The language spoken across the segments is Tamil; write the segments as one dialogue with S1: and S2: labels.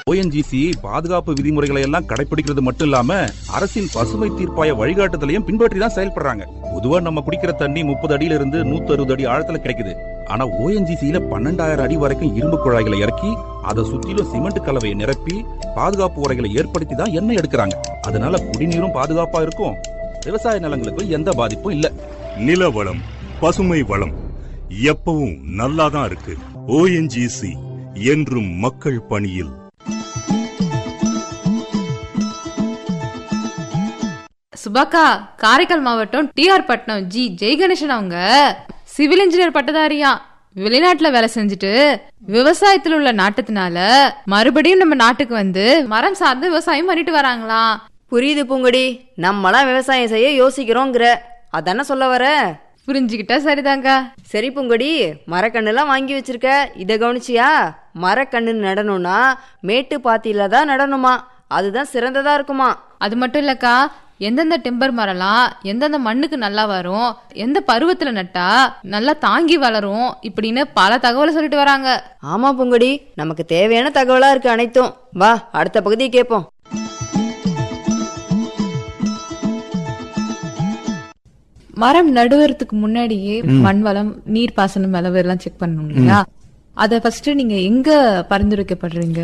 S1: ஓஎன்ஜிசி பாதுகாப்பு விதிமுறைகளை எல்லாம் கடைபிடிக்கிறது மட்டும் இல்லாம அரசின் பசுமை தீர்ப்பாய வழிகாட்டுதலையும் பின்பற்றி தான் செயல்படுறாங்க பொதுவா நம்ம குடிக்கிற தண்ணி முப்பது அடியில இருந்து நூத்தி அறுபது அடி ஆழத்துல கிடைக்குது ஆனா ஓஎன்ஜிசியில பன்னெண்டாயிரம் அடி வரைக்கும் இரும்பு குழாய்களை இறக்கி அதை சுத்திலும் சிமெண்ட் கலவையை நிரப்பி பாதுகாப்பு உரைகளை ஏற்படுத்தி தான் எண்ணெய் எடுக்கிறாங்க அதனால குடிநீரும் பாதுகாப்பா இருக்கும் விவசாய நிலங்களுக்கும் எந்த பாதிப்பும் இல்ல
S2: நில வளம் பசுமை வளம் எப்பவும் நல்லாதான் இருக்கு ஓஎன்ஜிசி என்றும் மக்கள் பணியில்
S3: சுபாக்கா காரைக்கால் மாவட்டம் டிஆர் பட்னம் ஜி ஜெய்கணேசன் அவங்க சிவில் இன்ஜினியர் பட்டதாரியா வெளிநாட்டுல வேலை செஞ்சுட்டு விவசாயத்துல உள்ள நாட்டத்தினால மறுபடியும் நம்ம நாட்டுக்கு வந்து மரம் சார்ந்து விவசாயம் பண்ணிட்டு வராங்களாம்
S4: புரியுது பூங்கொடி நம்மளாம் விவசாயம் செய்ய யோசிக்கிறோங்கிற அதானே சொல்ல வர
S3: புரிஞ்சுக்கிட்டா சரிதாங்க
S4: சரி பூங்கொடி மரக்கண்ணுலாம் வாங்கி வச்சிருக்க இதை கவனிச்சியா மரக்கண்ணு நடணும்னா மேட்டு பாத்தியில தான் நடணுமா அதுதான் சிறந்ததா இருக்குமா
S3: அது மட்டும் இல்லக்கா எந்தெந்த டிம்பர் மரம்லாம் எந்தெந்த மண்ணுக்கு நல்லா வரும் எந்த பருவத்துல நட்டா நல்லா தாங்கி வளரும் இப்படின்னு பல தகவலை சொல்லிட்டு வராங்க
S4: ஆமா பூங்கொடி நமக்கு தேவையான தகவலா இருக்கு அனைத்தும் வா அடுத்த பகுதியை கேட்போம்
S3: மரம் நடுவறதுக்கு முன்னாடியே மண் வளம் நீர் பாசனம் அளவு எல்லாம் செக் பண்ணணும் இல்லையா அத ஃபர்ஸ்ட் நீங்க எங்க பரிந்துரைக்கப்படுறீங்க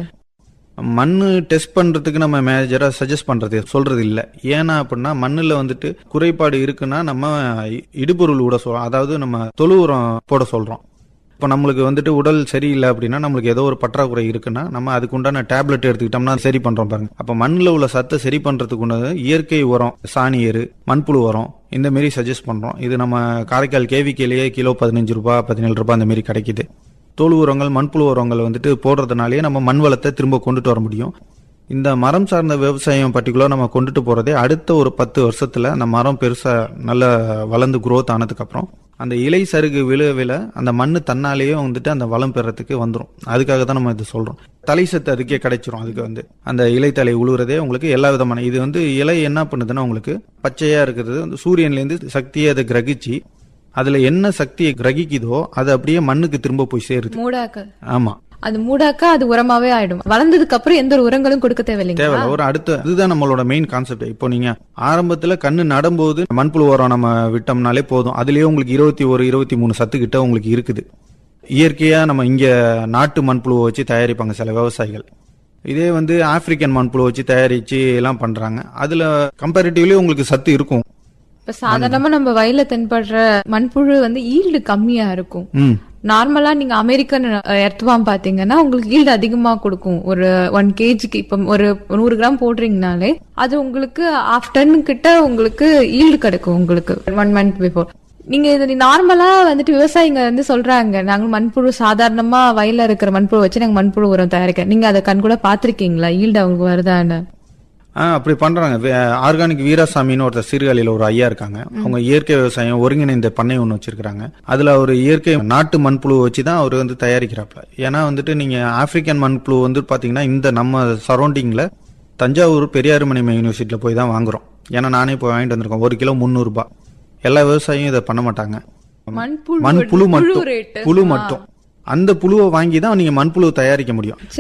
S5: மண்ணு டெஸ்ட் பண்றதுக்கு நம்ம மேஜரா சஜஸ்ட் பண்றது சொல்றது இல்ல ஏன்னா அப்படின்னா மண்ணுல வந்துட்டு குறைபாடு இருக்குன்னா நம்ம இ- இடுபொருள் விட சொல்றோம் அதாவது நம்ம தொழு உரம் போட சொல்றோம் இப்போ நம்மளுக்கு வந்துட்டு உடல் சரியில்லை அப்படின்னா நம்மளுக்கு ஏதோ ஒரு பற்றாக்குறை இருக்குன்னா நம்ம அதுக்கு உண்டான டேப்லெட் எடுத்துக்கிட்டோம்னா சரி பண்றோம் பாருங்க அப்ப மண்ணில் உள்ள சத்தை சரி பண்றதுக்கு உண்டான இயற்கை உரம் சாணி எரு மண்புழு உரம் இந்த மாரி சஜஸ்ட் பண்றோம் இது நம்ம காரைக்கால் கேவிக்கையிலேயே கிலோ பதினஞ்சு ரூபாய் பதினேழு ரூபாய் அந்த மாரி கிடைக்குது தோல் உரங்கள் மண்புழு உரங்கள் வந்துட்டு போடுறதுனாலேயே நம்ம மண் வளத்தை திரும்ப கொண்டுட்டு வர முடியும் இந்த மரம் சார்ந்த விவசாயம் பர்டிகுலர் நம்ம கொண்டுட்டு போறதே அடுத்த ஒரு பத்து வருஷத்துல அந்த மரம் பெருசா நல்ல வளர்ந்து growth ஆனதுக்கு அப்புறம் அந்த இலை சருகு விழ விழ அந்த மண்ணு தன்னாலேயே வந்துட்டு அந்த வளம் பெறத்துக்கு வந்துடும் அதுக்காக தான் நம்ம இது சொல்றோம் தலை சத்து அதுக்கே கிடைச்சிரும் அதுக்கு வந்து அந்த இலை தலை உழுவுறதே உங்களுக்கு எல்லா விதமான இது வந்து இலை என்ன பண்ணுதுன்னா உங்களுக்கு பச்சையா இருக்கிறது வந்து சூரியன்லேருந்து சக்தியை அதை கிரகிச்சு அதுல என்ன சக்தியை கிரகிக்குதோ அது அப்படியே மண்ணுக்கு திரும்ப போய் சேருது
S3: மூடாக்க
S5: ஆமா
S3: அது மூடாக்கா அது உரமாவே ஆயிடும் வளர்ந்ததுக்கு அப்புறம் எந்த ஒரு உரங்களும் கொடுக்க தேவையில்லைங்களா
S5: தேவையில்ல ஒரு அடுத்த இதுதான் நம்மளோட மெயின் கான்செப்ட் இப்போ நீங்க ஆரம்பத்துல கண்ணு நடும்போது மண்புழு உரம் நம்ம விட்டோம்னாலே போதும் அதுலயே உங்களுக்கு இருபத்தி ஒரு இருபத்தி மூணு சத்து கிட்ட உங்களுக்கு இருக்குது இயற்கையா நம்ம இங்க நாட்டு மண்புழுவை வச்சு தயாரிப்பாங்க சில விவசாயிகள் இதே வந்து ஆப்பிரிக்கன் மண்புழு வச்சு தயாரிச்சு எல்லாம் பண்றாங்க அதுல கம்பேரிட்டிவ்லி உங்களுக்கு சத்து இருக்கும்
S3: இப்ப சாதாரணமா நம்ம வயல்ல தென்படுற மண்புழு வந்து ஈல்டு கம்மியா இருக்கும்
S5: ம்
S3: நார்மலா நீங்க அமெரிக்கன் எர்த்வாம் பாத்தீங்கன்னா உங்களுக்கு ஈல்டு அதிகமா கொடுக்கும் ஒரு ஒன் கேஜிக்கு இப்ப ஒரு நூறு கிராம் போடுறீங்கனாலே அது உங்களுக்கு ஆஃப் டன் கிட்ட உங்களுக்கு ஈல்டு கிடைக்கும் உங்களுக்கு ஒன் மந்த் பிஃபோர் நீங்க இது நார்மலா வந்துட்டு விவசாயிங்க வந்து சொல்றாங்க நாங்க மண்புழு சாதாரணமா வயல்ல இருக்கிற மண்புழு வச்சு நாங்க மண்புழு உரம் தயாரிக்க நீங்க அதை கண் கூட பாத்திருக்கீங்களா ஈல்டு அவங்களுக்கு வருதான்னு
S5: ஆ அப்படி பண்றாங்க ஆர்கானிக் வீராசாமின்னு ஒருத்தர் சீர்காழியில ஒரு ஐயா இருக்காங்க அவங்க இயற்கை விவசாயம் ஒருங்கிணைந்த பண்ணை ஒன்று வச்சிருக்காங்க அதுல ஒரு இயற்கை நாட்டு மண்புழு வச்சு தான் அவர் வந்து தயாரிக்கிறாப்ல ஏன்னா வந்துட்டு நீங்க ஆப்பிரிக்கன் மண்புழு வந்து பாத்தீங்கன்னா இந்த நம்ம சரௌண்டிங்ல தஞ்சாவூர் பெரியார்மணி யூனிவர்சிட்டியில போய் தான் வாங்குறோம் ஏன்னா நானே போய் வாங்கிட்டு வந்திருக்கேன் ஒரு கிலோ முந்நூறு ரூபாய் எல்லா விவசாயியும் இதை பண்ண மாட்டாங்க
S3: மண்புழு
S5: மண்புழு மட்டும்
S3: rate.
S5: புழு
S3: ஆ.
S5: மட்டும் அந்த புழுவை வாங்கி தான் நீங்க மண்புழு தயாரிக்க முடியும்